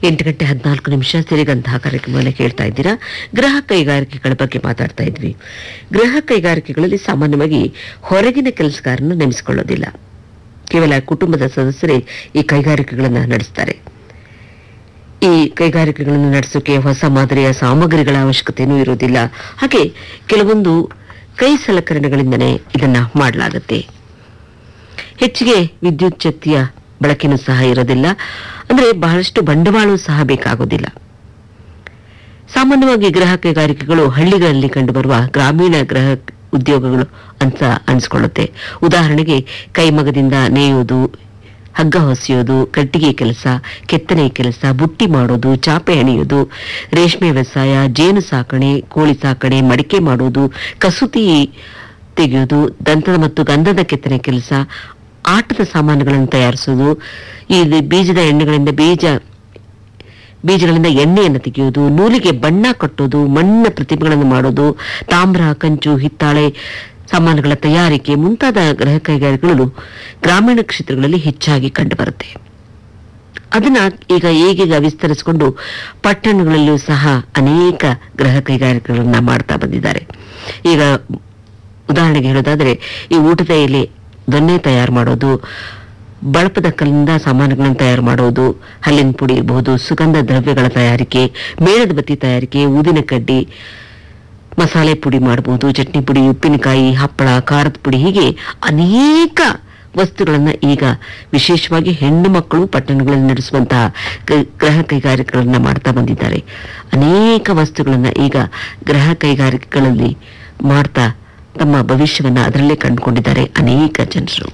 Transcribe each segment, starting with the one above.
ಎಂಟು ಗಂಟೆ ಹದಿನಾಲ್ಕು ನಿಮಿಷ ಸಿರಿಗಂತಹ ಕಾರ್ಯಕ್ರಮವನ್ನು ಕೇಳ್ತಾ ಇದ್ದೀರಾ ಗೃಹ ಕೈಗಾರಿಕೆಗಳ ಬಗ್ಗೆ ಮಾತಾಡ್ತಾ ಇದ್ವಿ ಗೃಹ ಕೈಗಾರಿಕೆಗಳಲ್ಲಿ ಸಾಮಾನ್ಯವಾಗಿ ಹೊರಗಿನ ಕೆಲಸಗಾರನ್ನು ನೇಮಿಸಿಕೊಳ್ಳೋದಿಲ್ಲ ಕೇವಲ ಕುಟುಂಬದ ಸದಸ್ಯರೇ ಈ ಕೈಗಾರಿಕೆಗಳನ್ನು ನಡೆಸ್ತಾರೆ ಈ ಕೈಗಾರಿಕೆಗಳನ್ನು ನಡೆಸೋಕೆ ಹೊಸ ಮಾದರಿಯ ಸಾಮಗ್ರಿಗಳ ಅವಶ್ಯಕತೆಯೂ ಇರುವುದಿಲ್ಲ ಹಾಗೆ ಕೆಲವೊಂದು ಕೈ ಸಲಕರಣೆಗಳಿಂದನೇ ಇದನ್ನ ಮಾಡಲಾಗುತ್ತೆ ಹೆಚ್ಚಿಗೆ ವಿದ್ಯುತ್ ಶಕ್ತಿಯ ಬಳಕೆನೂ ಸಹ ಇರೋದಿಲ್ಲ ಅಂದ್ರೆ ಬಹಳಷ್ಟು ಬಂಡವಾಳವೂ ಸಹ ಬೇಕಾಗೋದಿಲ್ಲ ಸಾಮಾನ್ಯವಾಗಿ ಗೃಹ ಕೈಗಾರಿಕೆಗಳು ಹಳ್ಳಿಗಳಲ್ಲಿ ಕಂಡುಬರುವ ಗ್ರಾಮೀಣ ಗೃಹ ಉದ್ಯೋಗಗಳು ಅಂತ ಅನಿಸ್ಕೊಳ್ಳುತ್ತೆ ಉದಾಹರಣೆಗೆ ಕೈಮಗದಿಂದ ನೇಯೋದು ಹಗ್ಗ ಹೊಸೆಯೋದು ಕಟ್ಟಿಗೆ ಕೆಲಸ ಕೆತ್ತನೆ ಕೆಲಸ ಬುಟ್ಟಿ ಮಾಡೋದು ಚಾಪೆ ಹೆಣೆಯೋದು ರೇಷ್ಮೆ ವ್ಯವಸಾಯ ಜೇನು ಸಾಕಣೆ ಕೋಳಿ ಸಾಕಣೆ ಮಡಿಕೆ ಮಾಡೋದು ಕಸೂತಿ ತೆಗೆಯೋದು ದಂತದ ಮತ್ತು ಗಂಧದ ಕೆತ್ತನೆ ಕೆಲಸ ಆಟದ ಸಾಮಾನುಗಳನ್ನು ತಯಾರಿಸೋದು ಈ ಬೀಜದ ಎಣ್ಣೆಗಳಿಂದ ಬೀಜ ಬೀಜಗಳಿಂದ ಎಣ್ಣೆಯನ್ನು ತೆಗೆಯುವುದು ನೂಲಿಗೆ ಬಣ್ಣ ಕಟ್ಟೋದು ಮಣ್ಣಿನ ಪ್ರತಿಮೆಗಳನ್ನು ಮಾಡೋದು ತಾಮ್ರ ಕಂಚು ಹಿತ್ತಾಳೆ ಸಾಮಾನುಗಳ ತಯಾರಿಕೆ ಮುಂತಾದ ಗೃಹ ಕೈಗಾರಿಕೆಗಳು ಗ್ರಾಮೀಣ ಕ್ಷೇತ್ರಗಳಲ್ಲಿ ಹೆಚ್ಚಾಗಿ ಕಂಡುಬರುತ್ತೆ ಅದನ್ನ ಈಗ ಈಗೀಗ ವಿಸ್ತರಿಸಿಕೊಂಡು ಪಟ್ಟಣಗಳಲ್ಲೂ ಸಹ ಅನೇಕ ಗೃಹ ಕೈಗಾರಿಕೆಗಳನ್ನ ಮಾಡ್ತಾ ಬಂದಿದ್ದಾರೆ ಈಗ ಉದಾಹರಣೆಗೆ ಹೇಳೋದಾದ್ರೆ ಈ ಊಟದ ಎಲೆ ದೊನ್ನೆ ತಯಾರು ಮಾಡೋದು ಬಳಪದ ಕಲ್ಲಿಂದ ಸಾಮಾನುಗಳನ್ನು ತಯಾರು ಮಾಡೋದು ಹಲ್ಲಿನ ಪುಡಿ ಇರಬಹುದು ಸುಗಂಧ ದ್ರವ್ಯಗಳ ತಯಾರಿಕೆ ಮೇಣದ ಬತ್ತಿ ತಯಾರಿಕೆ ಊದಿನ ಕಡ್ಡಿ ಮಸಾಲೆ ಪುಡಿ ಮಾಡಬಹುದು ಚಟ್ನಿ ಪುಡಿ ಉಪ್ಪಿನಕಾಯಿ ಹಪ್ಪಳ ಖಾರದ ಪುಡಿ ಹೀಗೆ ಅನೇಕ ವಸ್ತುಗಳನ್ನ ಈಗ ವಿಶೇಷವಾಗಿ ಹೆಣ್ಣು ಮಕ್ಕಳು ಪಟ್ಟಣಗಳಲ್ಲಿ ನಡೆಸುವಂತಹ ಕ- ಗೃಹ ಕೈಗಾರಿಕೆಗಳನ್ನ ಮಾಡ್ತಾ ಬಂದಿದ್ದಾರೆ ಅನೇಕ ವಸ್ತುಗಳನ್ನ ಈಗ ಗೃಹ ಕೈಗಾರಿಕೆಗಳಲ್ಲಿ ಮಾಡ್ತಾ ತಮ್ಮ ಭವಿಷ್ಯವನ್ನ ಅದರಲ್ಲೇ ಕಂಡುಕೊಂಡಿದ್ದಾರೆ ಅನೇಕ ಜನರು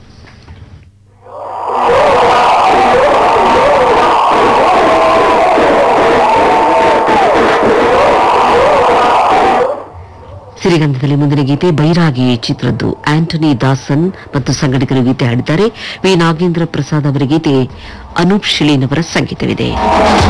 ಸಿರಿಗಂಧದಲ್ಲಿ ಮುಂದಿನ ಗೀತೆ ಬೈರಾಗಿ ಚಿತ್ರದ್ದು ಆಂಟನಿ ದಾಸನ್ ಮತ್ತು ಸಂಘಟಕರು ಗೀತೆ ಹಾಡಿದ್ದಾರೆ ವಿ ನಾಗೇಂದ್ರ ಪ್ರಸಾದ್ ಅವರ ಗೀತೆ ಅನೂಪ್ ಶಿಳೀನ್ ಅವರ ಸಂಗೀತವಿದೆ